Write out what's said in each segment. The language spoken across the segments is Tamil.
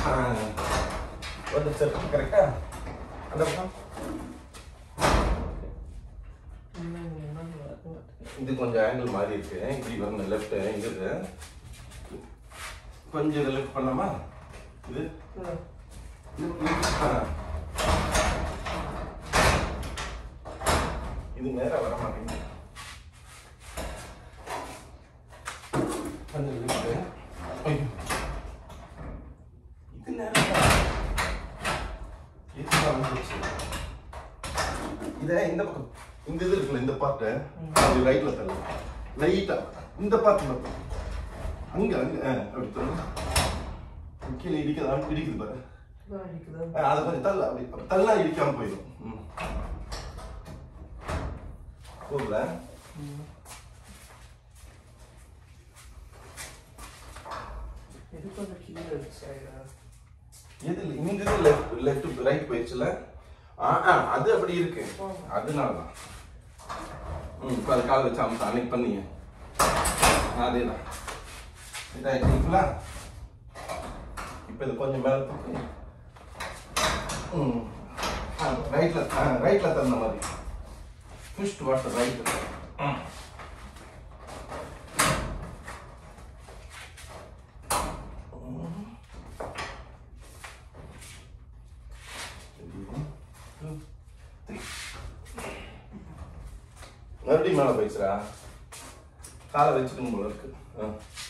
வந்து சார் கரெக்டா அந்த பக்கம் இது கொஞ்சம் ஆங்கிள் மாறி இருக்கு இப்படி வரணும் லெஃப்ட் இங்க இருக்கு கொஞ்சம் இதை லெஃப்ட் பண்ணலாமா இது இது, இது, ஆ. இது நேரா வர மாட்டேங்குது கொஞ்சம் left. ஐயோ. இது நேரா இது வந்துச்சு இதை இந்த பக்கம் இந்த இது இருக்குல்ல இந்த பார்ட்டு அது ரைட்ல தள்ளு லைட்டா இந்த பார்ட் மட்டும் அங்க அங்க ஆ, அப்படி தள்ளு கீழே இடிக்குதா இடிக்குது பாரு ஆ, அதை கொஞ்சம் தள்ள அப்படி அப்படி தள்ளா இடிக்காம போயிடும் ம். போகல எது இல்லை இங்க லெஃப்ட் லெஃப்ட் ரைட் போயிடுச்சுல ஆ ஆ, அது அப்படி இருக்கு அதனால தான் ம் இப்போ அது கால் வச்சு அமுத்த அன்னைக்கு பண்ணீங்க அதே தான் இதாகிட்டீங்களா இப்போ இது கொஞ்சம் மேலே தூக்கி ம் ஆ ரைட்டில் ஆ ரைட்டில் தகுந்த மாதிரி புஷ் டு வாட் ரைட் ம் மறுபடியும் மேலே போயிடுச்சுடா காலை வச்சுக்கணும் போல இருக்கு ஆ.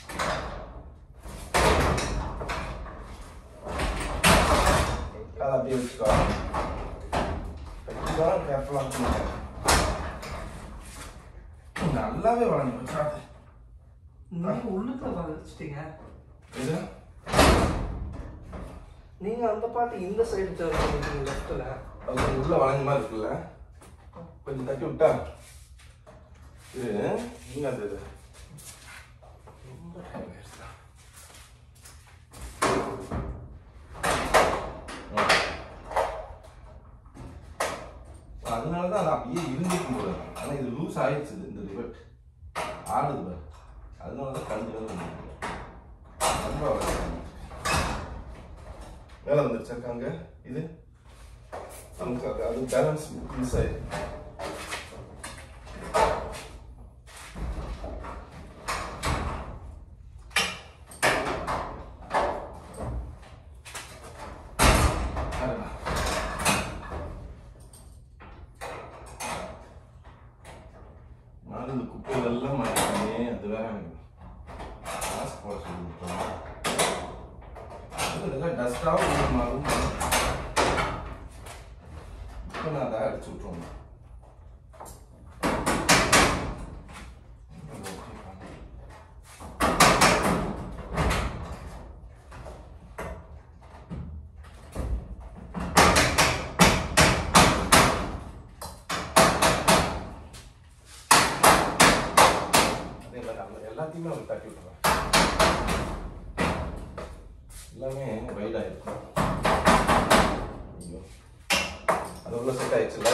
காலை அப்படியே வச்சுக்கோ வச்சுக்கோ கேர்ஃபுல்லாக இருக்கணும் நல்லாவே வளர்ந்து வச்சாது நீங்க உள்ளுக்குள்ள வச்சிட்டீங்க இது நீங்க அந்த பாட்டு இந்த சைடு டர்ன் பண்ணிட்டீங்க லெஃப்ட்ல அது கொஞ்சம் உள்ள வளைஞ்ச மாதிரி இருக்குல்ல கொஞ்சம் தட்டி விட்டா இது எங்க அது இது ரொம்ப time ஆயிடுச்சுடா. ஆ. அதனால தான் அது அப்படியே இருந்துக்கும் போல ஆனா இது லூஸ் ஆயிடுச்சு இது, இந்த ரிவர்ட் ஆடுது பாரு அதனால தான் கண்டு வந்து ரொம்ப வளைஞ்சு. மேலே வந்துருச்சாக்கா அங்க இது நமக்கு அது அது பேலன்ஸ் மிஸ் ஆயிடுது அடடா. நானும் இந்த குப்பையிலெல்லாம் மாட்டிக்கினே அது வேற எனக்கு காசு போட சொல்லிவிட்டோம் இதெல்லாம் டஸ்டாகவும் மாறும் இப்போ நான் அதை அடிச்சு விட்ருவோம் அதே மாதிரி அந்த எல்லாத்தையுமே அவர் தட்டி விட்டுருவேன் எல்லாமே வைடாக இருக்கும் ஐயோ அது உள்ள செட் ஆயிடுச்சுல்ல